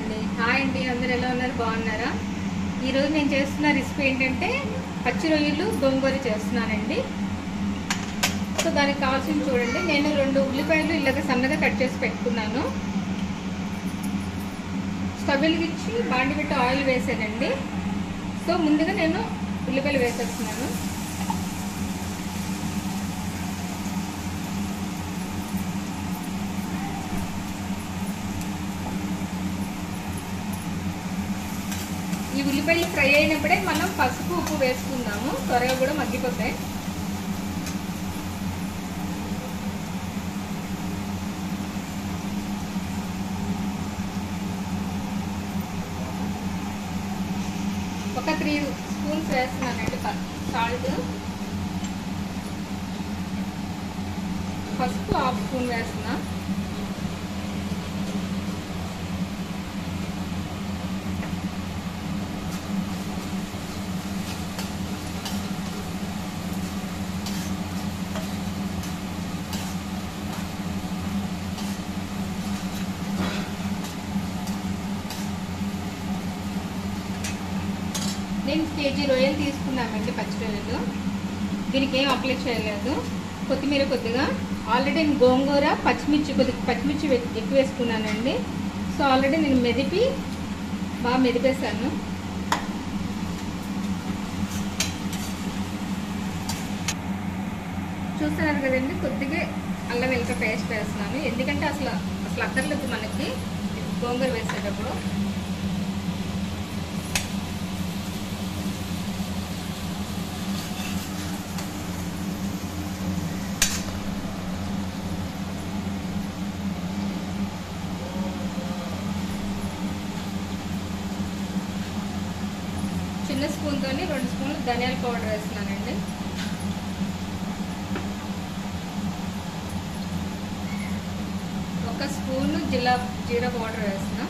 అండి హాయ్ అండి అందరు ఎలా ఉన్నారు బాగున్నారా ఈరోజు నేను చేస్తున్న రెసిపీ ఏంటంటే పచ్చి రొయ్యలు గోంగూర చేస్తున్నానండి సో దానికి కావాల్సింది చూడండి నేను రెండు ఉల్లిపాయలు ఇలాగ సన్నగా కట్ చేసి పెట్టుకున్నాను స్టవ్ వెలిగించి బాండి పెట్టి ఆయిల్ వేసానండి సో ముందుగా నేను ఉల్లిపాయలు వేసేస్తున్నాను ఈ ఉల్లిపాయలు ఫ్రై అయినప్పుడే మనం పసుపు ఉప్పు వేసుకుందాము త్వరగా కూడా మగ్గిపోతాయి ఒక త్రీ స్పూన్స్ వేస్తున్నానండి సాల్ట్ పసుపు హాఫ్ స్పూన్ వేస్తున్నా నేను కేజీ రొయ్యలు తీసుకున్నామండి పచ్చి రొయ్యలు దీనికి ఏం అప్లై చేయలేదు కొత్తిమీర కొద్దిగా ఆల్రెడీ నేను గోంగూర పచ్చిమిర్చి కొద్దిగా పచ్చిమిర్చి వె- ఎక్కువ వేసుకున్నానండి సో ఆల్రెడీ నేను మెదిపి బాగా మెదిపేశాను చూస్తున్నారు కదండి కొద్దిగా అల్లం వెల్లిపాయ పేస్ట్ వేస్తున్నాను ఎందుకంటే అసలు అసలు అక్కర్లేదు మనకి గోంగూర వేసేటప్పుడు చిన్న స్పూన్తో రెండు స్పూన్లు ధనియాల పౌడర్ వేస్తున్నానండి ఒక స్పూన్ జిల్లా జీరా పౌడర్ వేస్తున్నా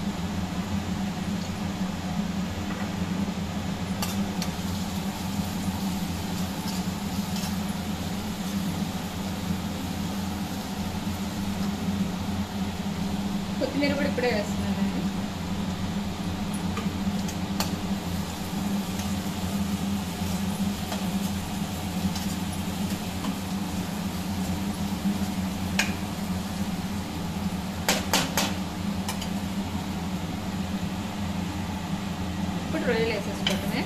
కొత్తిమీర కూడా ఇప్పుడే వేస్తున్నానండి ఇప్పుడు రొయ్యలు వేసేసుకోవటమే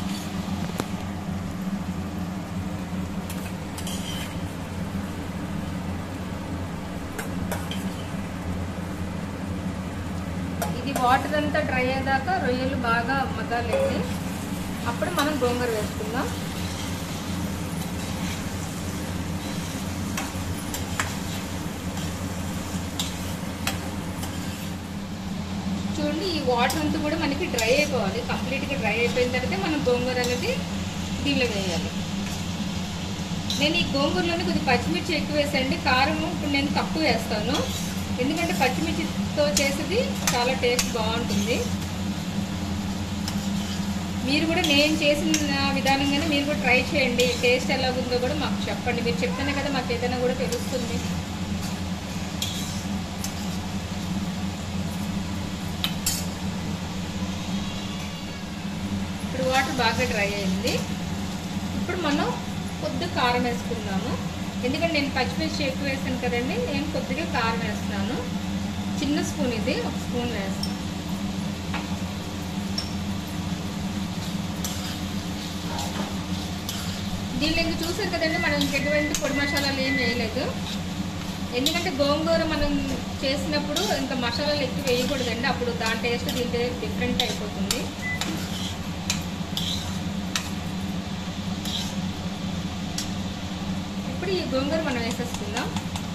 ఇది వాటర్ అంతా డ్రై అయ్యేదాకా రొయ్యలు బాగా మగ్గాలండి అప్పుడు మనం గోంగూర వేసుకుందాం చూడండి ఈ వాటర్ అంతా కూడా మనకి డ్రై అయిపోవాలి కంప్లీట్గా డ్రై అయిపోయిన తర్వాత మనం గోంగూర అనేది దీనిలో వేయాలి నేను ఈ గోంగూరలోనే కొద్దిగా పచ్చిమిర్చి ఎక్కువ వేసానండి కారం ఇప్పుడు నేను తక్కువ వేస్తాను ఎందుకంటే పచ్చిమిర్చితో చేసేది చాలా టేస్ట్ బాగుంటుంది మీరు కూడా నేను చేసిన విధానంగానే మీరు కూడా ట్రై చేయండి టేస్ట్ ఎలా ఉందో కూడా మాకు చెప్పండి మీరు చెప్తేనే కదా మాకు ఏదైనా కూడా తెలుస్తుంది ఇప్పుడు వాటర్ బాగా డ్రై అయింది ఇప్పుడు మనం కొద్దిగా కారం వేసుకుందాము ఎందుకంటే నేను పచ్చిమిర్చి ఎక్కువ వేసాను కదండి నేను కొద్దిగా కారం వేస్తున్నాను చిన్న స్పూన్ ఇది ఒక స్పూన్ వేస్తాను దీనిలో ఇంక చూసారు కదండి మనం ఎటువంటి పొడి మసాలాలు ఏం వేయలేదు ఎందుకంటే గోంగూర మనం చేసినప్పుడు ఇంకా మసాలాలు ఎక్కువ వేయకూడదండి అప్పుడు దాని టేస్ట్ దీని టేస్ట్ డిఫరెంట్ అయిపోతుంది ఇప్పుడు ఈ గోంగూర మనం వేసేసుకుందాం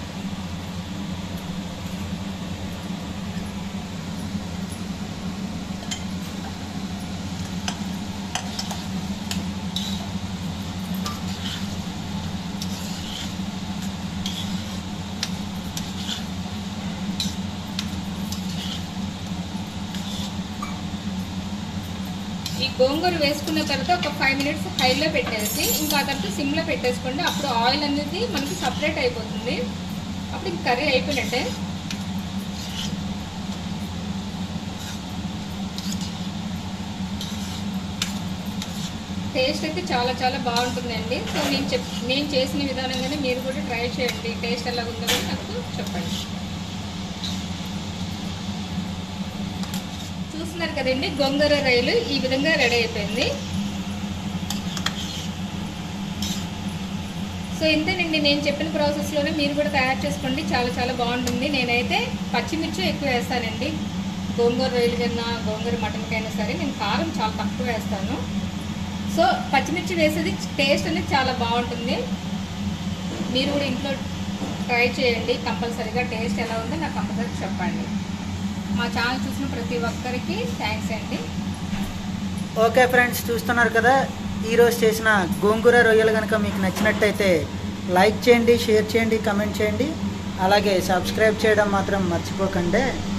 ఈ గోంగూర వేసుకున్న తర్వాత ఒక ఫైవ్ మినిట్స్ హైలో పెట్టేసి ఇంకా ఆ తర్వాత సిమ్లో పెట్టేసుకోండి అప్పుడు ఆయిల్ అనేది మనకి సపరేట్ అయిపోతుంది అప్పుడు ఇంక కర్రీ అయిపోయినట్టే టేస్ట్ అయితే చాలా చాలా బాగుంటుందండి సో నేను చెప్ నేను చేసిన విధానంగానే మీరు కూడా ట్రై చేయండి టేస్ట్ ఎలా ఉందో కూడా నాకు చెప్పండి చూస్తున్నారు కదండి గొంగూర రైలు ఈ విధంగా రెడీ అయిపోయింది సో ఇంతేనండి నేను చెప్పిన ప్రాసెస్లోనే మీరు కూడా తయారు చేసుకోండి చాలా చాలా బాగుంటుంది నేనైతే పచ్చిమిర్చి ఎక్కువ వేస్తానండి గోంగూర రొయ్యలు కన్నా గోంగూర మటన్కైనా సరే నేను కారం చాలా తక్కువ వేస్తాను సో పచ్చిమిర్చి వేసేది టేస్ట్ అనేది చాలా బాగుంటుంది మీరు కూడా ఇంట్లో ట్రై చేయండి కంపల్సరీగా టేస్ట్ ఎలా ఉందో నాకు కంపల్సరీ చెప్పండి మా ఛానల్ చూసిన ప్రతి ఒక్కరికి థ్యాంక్స్ అండి ఓకే ఫ్రెండ్స్ చూస్తున్నారు కదా ఈరోజు చేసిన గోంగూర రొయ్యలు కనుక మీకు నచ్చినట్టయితే లైక్ చేయండి షేర్ చేయండి కమెంట్ చేయండి అలాగే సబ్స్క్రైబ్ చేయడం మాత్రం మర్చిపోకండి